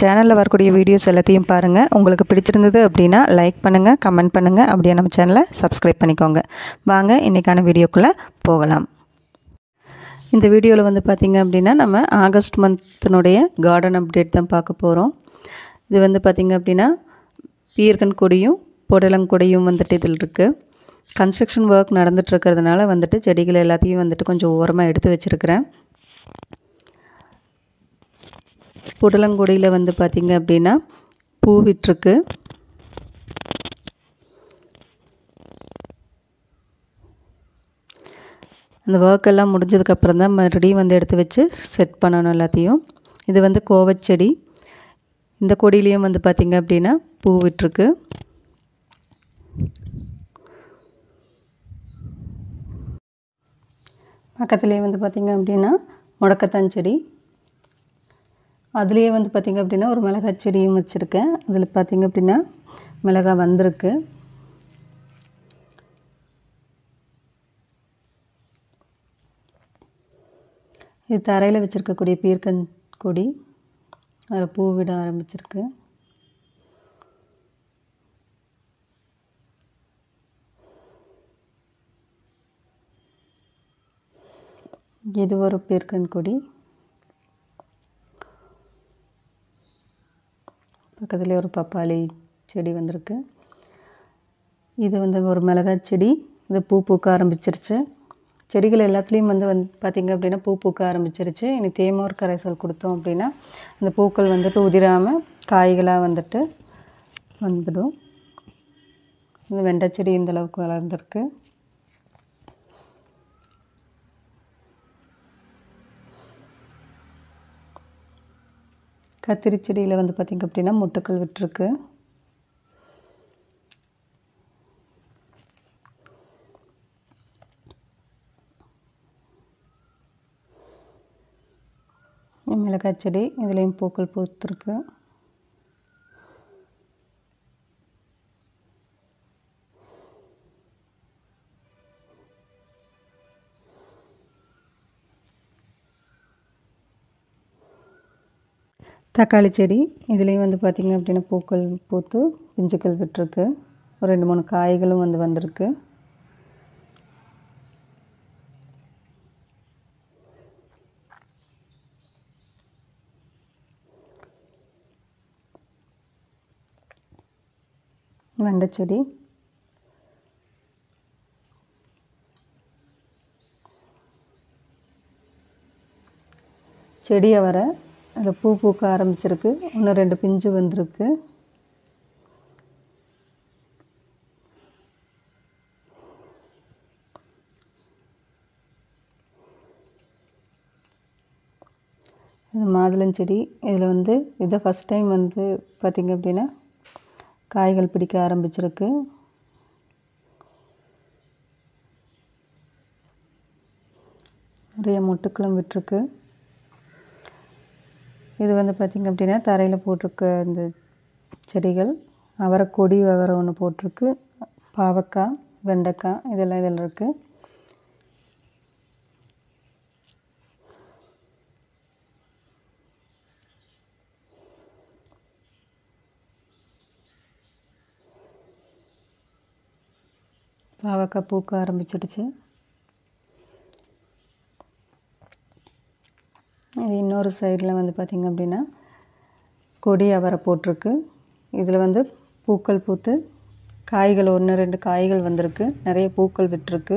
சேனலில் வரக்கூடிய வீடியோஸ் எல்லாத்தையும் பாருங்கள் உங்களுக்கு பிடிச்சிருந்தது அப்படின்னா லைக் பண்ணுங்கள் கமெண்ட் பண்ணுங்கள் அப்படியே நம்ம சேனலை சப்ஸ்கிரைப் பண்ணிக்கோங்க வாங்க இன்றைக்கான வீடியோக்குள்ளே போகலாம் இந்த வீடியோவில் வந்து பார்த்திங்க அப்படின்னா நம்ம ஆகஸ்ட் மந்த்தினுடைய கார்டன் அப்டேட் தான் பார்க்க போகிறோம் இது வந்து பார்த்திங்க அப்படின்னா பீர்கன் கொடியும் புடலங்கொடியும் வந்துட்டு இதில் இருக்குது கன்ஸ்ட்ரக்ஷன் ஒர்க் நடந்துட்டு இருக்கிறதுனால வந்துட்டு செடிகள் எல்லாத்தையும் வந்துட்டு கொஞ்சம் ஓரமாக எடுத்து வச்சுருக்கிறேன் புடலங்கொடியில் வந்து பார்த்திங்க அப்படின்னா பூ விட்டுருக்கு அந்த ஒர்க் எல்லாம் முடிஞ்சதுக்கப்புறம் தான் மறுபடியும் வந்து எடுத்து வச்சு செட் பண்ணணும் எல்லாத்தையும் இது வந்து கோவச்செடி இந்த கொடியிலையும் வந்து பார்த்திங்க அப்படின்னா பூ விட்டுருக்கு பக்கத்துலேயே வந்து பார்த்திங்க அப்படின்னா முடக்கத்தான் செடி அதுலேயே வந்து பார்த்திங்க அப்படின்னா ஒரு மிளகாய் செடியும் வச்சுருக்கேன் அதில் பார்த்திங்க அப்படின்னா மிளகாய் வந்திருக்கு இது தரையில் வச்சுருக்கக்கூடிய பீர்க்கன் கொடி அதில் பூ விட ஆரம்பிச்சிருக்கு இது ஒரு பீர்க்கன் கொடி பக்கத்துலேயே ஒரு பப்பாளி செடி வந்திருக்கு இது வந்து ஒரு மிளகாய் செடி இது பூ பூக்க ஆரம்பிச்சிருச்சு செடிகள் எல்லாத்துலேயும் வந்து வந்து பார்த்திங்க அப்படின்னா பூ பூக்க ஆரம்பிச்சிருச்சு இனி தேமோர் கரைசல் கொடுத்தோம் அப்படின்னா அந்த பூக்கள் வந்துட்டு உதிராமல் காய்களாக வந்துட்டு வந்துடும் இந்த வெண்டை செடி இந்த அளவுக்கு வளர்ந்துருக்கு கத்திரி செடியில் வந்து பார்த்திங்க அப்படின்னா முட்டுக்கள் விட்டுருக்கு மிளகாய் செடி இதுலேயும் பூக்கள் பூத்துருக்கு தக்காளி செடி இதுலேயும் வந்து பார்த்திங்க அப்படின்னா பூக்கள் பூத்து பிஞ்சுக்கள் விட்டுருக்கு ஒரு ரெண்டு மூணு காய்களும் வந்து வந்திருக்கு வெண்டைச்செடி செடியை வர அதில் பூ பூக்க ஆரம்பிச்சிருக்கு இன்னும் ரெண்டு பிஞ்சு வந்திருக்கு இது மாதுளஞ்செடி இதில் வந்து இதை ஃபஸ்ட் டைம் வந்து பார்த்திங்க அப்படின்னா காய்கள் பிடிக்க ஆரம்பிச்சிருக்கு நிறைய மொட்டுக்களும் விட்டுருக்கு இது வந்து பார்த்திங்க அப்படின்னா தரையில் போட்டிருக்க இந்த செடிகள் அவரை கொடி அவரை ஒன்று போட்டிருக்கு பாவக்காய் வெண்டைக்காய் இதெல்லாம் இதில் இருக்குது பாவக்காய் பூக்க ஆரம்பிச்சிடுச்சு இது இன்னொரு சைடில் வந்து பார்த்திங்க அப்படின்னா கொடி அவரை போட்டிருக்கு இதில் வந்து பூக்கள் பூத்து காய்கள் ஒன்று ரெண்டு காய்கள் வந்திருக்கு நிறைய பூக்கள் விட்டுருக்கு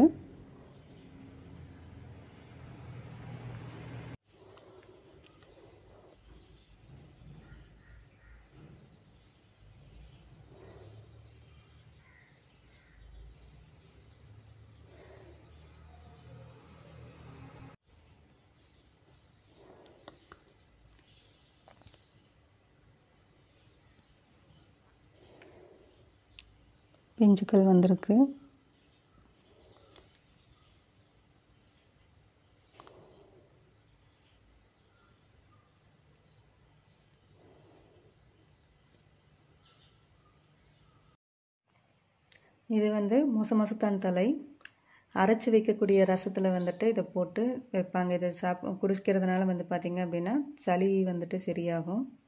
பிஞ்சுக்கள் வந்திருக்கு இது வந்து மொச மொசத்தான் தலை அரைச்சி வைக்கக்கூடிய ரசத்தில் வந்துட்டு இதை போட்டு வைப்பாங்க இதை சாப் குடிக்கிறதுனால வந்து பார்த்திங்க அப்படின்னா சளி வந்துட்டு சரியாகும்